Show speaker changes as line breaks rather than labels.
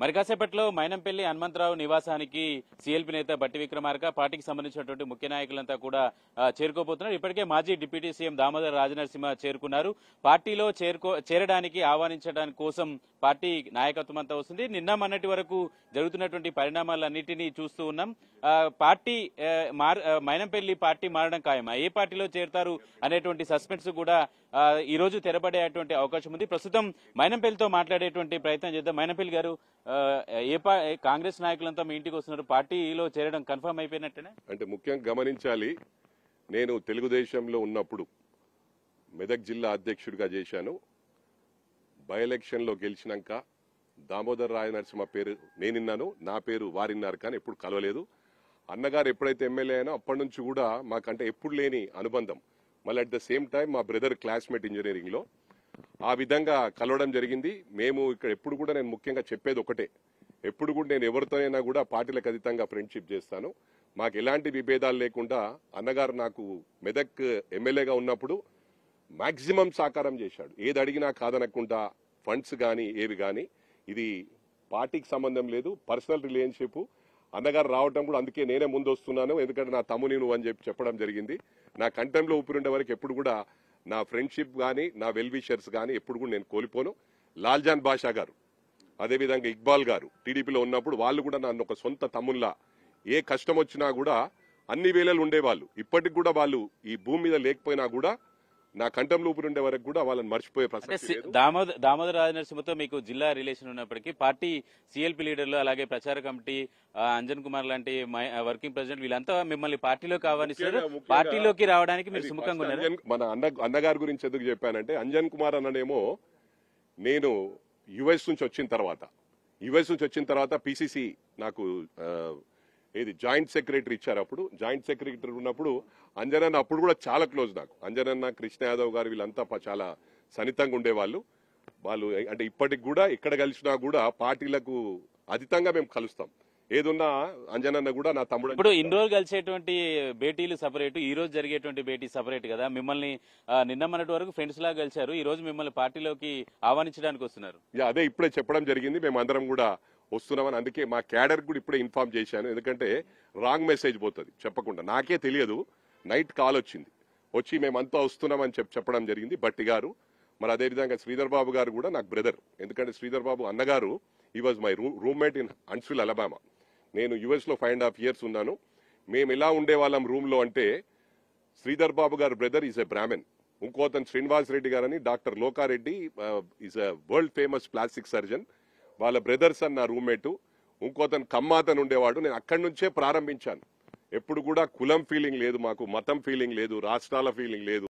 మరి కాసేపట్లో మైనంపల్లి హనుమంతరావు నివాసానికి సీఎల్పీ నేత బట్టి విక్రమార్క పార్టీకి సంబంధించినటువంటి ముఖ్య నాయకులంతా కూడా ఆ, చేరుకోబోతున్నారు ఇప్పటికే మాజీ డిప్యూటీ సీఎం దామోదర్ రాజనరసింహ చేరుకున్నారు పార్టీలో చేరుకో చేరడానికి ఆహ్వానించడానికి కోసం పార్టీ నాయకత్వం అంతా వస్తుంది నిన్న మొన్నటి వరకు జరుగుతున్నటువంటి పరిణామాలన్నింటినీ చూస్తూ ఉన్నాం ఆ, పార్టీ ఆ, మార్- ఆ, మైనంపల్లి పార్టీ మారడం ఖాయం ఏ పార్టీలో చేరతారు అనేటువంటి సస్పెన్స్ కూడా ఆ, ఈ రోజు తెరపడేటువంటి అవకాశం ఉంది ప్రస్తుతం మైనంపల్లితో మాట్లాడేటువంటి ప్రయత్నం చేద్దాం మైనంపల్లి గారు ఆ, ఏ పా ఏ కాంగ్రెస్ నాయకులంతా మీ ఇంటికి వస్తున్నారు పార్టీలో చేరడం కన్ఫర్మ్ అయిపోయినట్టేనా
అంటే ముఖ్యంగా గమనించాలి నేను తెలుగుదేశంలో ఉన్నప్పుడు మెదక్ జిల్లా అధ్యక్షుడిగా చేశాను బై ఎలక్షన్లో గెలిచినాక దామోదర్ రాయ నరసింహ పేరు నేనిన్నాను నా పేరు వారిన్నారు కానీ ఎప్పుడు కలవలేదు అన్నగారు ఎప్పుడైతే ఎమ్మెల్యే అయినా అప్పటి నుంచి కూడా మాకంటే ఎప్పుడు లేని అనుబంధం మళ్ళీ అట్ ద సేమ్ టైం మా బ్రదర్ క్లాస్మేట్ ఇంజనీరింగ్లో ఆ విధంగా కలవడం జరిగింది మేము ఇక్కడ ఎప్పుడు కూడా నేను ముఖ్యంగా చెప్పేది ఒకటే ఎప్పుడు కూడా నేను ఎవరితోనైనా కూడా పార్టీలకు అతీతంగా ఫ్రెండ్షిప్ చేస్తాను మాకు ఎలాంటి విభేదాలు లేకుండా అన్నగారు నాకు మెదక్ ఎమ్మెల్యేగా ఉన్నప్పుడు మాక్సిమం సాకారం చేశాడు ఏది అడిగినా కాదనకుండా ఫండ్స్ కానీ ఏవి కానీ ఇది పార్టీకి సంబంధం లేదు పర్సనల్ రిలేషన్షిప్ అన్నగారు రావటం కూడా అందుకే నేనే ముందు వస్తున్నాను ఎందుకంటే నా తమ్ముని నువ్వు అని చెప్పి చెప్పడం జరిగింది నా కంఠంలో ఊపిరి ఉండే వరకు ఎప్పుడు కూడా నా ఫ్రెండ్షిప్ కానీ నా వెల్ విషర్స్ కానీ ఎప్పుడు కూడా నేను కోల్పోను లాల్జాన్ బాషా గారు అదేవిధంగా ఇక్బాల్ గారు టీడీపీలో ఉన్నప్పుడు వాళ్ళు కూడా నన్ను ఒక సొంత తమ్ముల్లా ఏ కష్టం వచ్చినా కూడా అన్ని వేళలు ఉండేవాళ్ళు ఇప్పటికి కూడా వాళ్ళు ఈ భూమి మీద లేకపోయినా కూడా నా కంఠంలో ఊపిరి ఉండే వరకు కూడా వాళ్ళని మర్చిపోయే
అంటే
ప్రసక్తి
సి-
లేదు
దామోదర్ దామోదర్ రాజనరసింహతో మీకు జిల్లా రిలేషన్ ఉన్నప్పటికీ పార్టీ సిఎల్పి లీడర్లు అలాగే ప్రచార కమిటీ ఆ, అంజన్ కుమార్ లాంటి మై- ఆ, వర్కింగ్ ప్రెసిడెంట్ వీళ్ళంతా మిమ్మల్ని పార్టీలోకి ఆహ్వానిస్తారు
ముఖ్యంగా- ముఖ్యంగా-
పార్టీలోకి రావడానికి మీరు
అది
సుముఖంగా
ఫస్ట్
ఉన్నారు
అంజన్ మన అన్న అన్నగారి గురించి ఎందుకు చెప్పానంటే అంజన్ కుమార్ అన్ననేమో నేను యుఎస్ నుంచి వచ్చిన తర్వాత యుఎస్ నుంచి వచ్చిన తర్వాత పిసిసి నాకు ఆ, ఏది జాయింట్ సెక్రటరీ ఇచ్చారు అప్పుడు జాయింట్ సెక్రటరీ ఉన్నప్పుడు అంజనన్న అప్పుడు కూడా చాలా క్లోజ్ నాకు అంజనన్న కృష్ణ యాదవ్ గారు వీళ్ళంతా ప- చాలా సన్నిహితంగా ఉండేవాళ్ళు వాళ్ళు అంటే ఇప్పటికి కూడా ఎక్కడ కలిసినా కూడా పార్టీలకు అతీతంగా మేము కలుస్తాం ఏదున్నా అంజనన్న కూడా నా తమ్ముడు అని
ఇప్పుడు ఇన్ని రోజులు కలిసేటువంటి భేటీలు సపరేట్ ఈ రోజు జరిగేటువంటి భేటీ సపరేట్ కదా మిమ్మల్ని ఆ, నిన్న మొన్నటి వరకు ఫ్రెండ్స్ లాగా కలిశారు ఈ రోజు మిమ్మల్ని పార్టీలోకి ఆహ్వానించడానికి వస్తున్నారు
యా అదే ఇప్పుడే చెప్పడం జరిగింది మేము అందరం కూడా వస్తున్నామని అందుకే మా క్యాడర్ కూడా ఇప్పుడే ఇన్ఫార్మ్ చేశాను ఎందుకంటే రాంగ్ మెసేజ్ పోతుంది చెప్పకుండా నాకే తెలియదు నైట్ కాల్ వచ్చింది వచ్చి మేమంతా వస్తున్నామని చెప్పి చెప్పడం జరిగింది బట్టి గారు మరి అదేవిధంగా శ్రీధర్ బాబు గారు కూడా నాకు బ్రదర్ ఎందుకంటే శ్రీధర్ బాబు అన్నగారు he was my roommate in Huntsville Alabama నేను యుఎస్ లో ఫైవ్ అండ్ హాఫ్ ఇయర్స్ ఉన్నాను మేము ఎలా ఉండేవాళ్ళం రూమ్ లో అంటే శ్రీధర్ బాబు గారు బ్రదర్ ఈజ్ ఎ బ్రాహ్మణ్ ఇంకో అతను శ్రీనివాస్ రెడ్డి గారని doctor Lokareddy is a world famous plastic surgeon వాళ్ళ బ్రదర్స్ అన్న రూమ్మేట్ ఇంకో అతను కమ్మాతను ఉండేవాడు నేను అక్కడి నుంచే ప్రారంభించాను ఎప్పుడు కూడా కులం ఫీలింగ్ లేదు మాకు మతం ఫీలింగ్ లేదు రాష్ట్రాల ఫీలింగ్ లేదు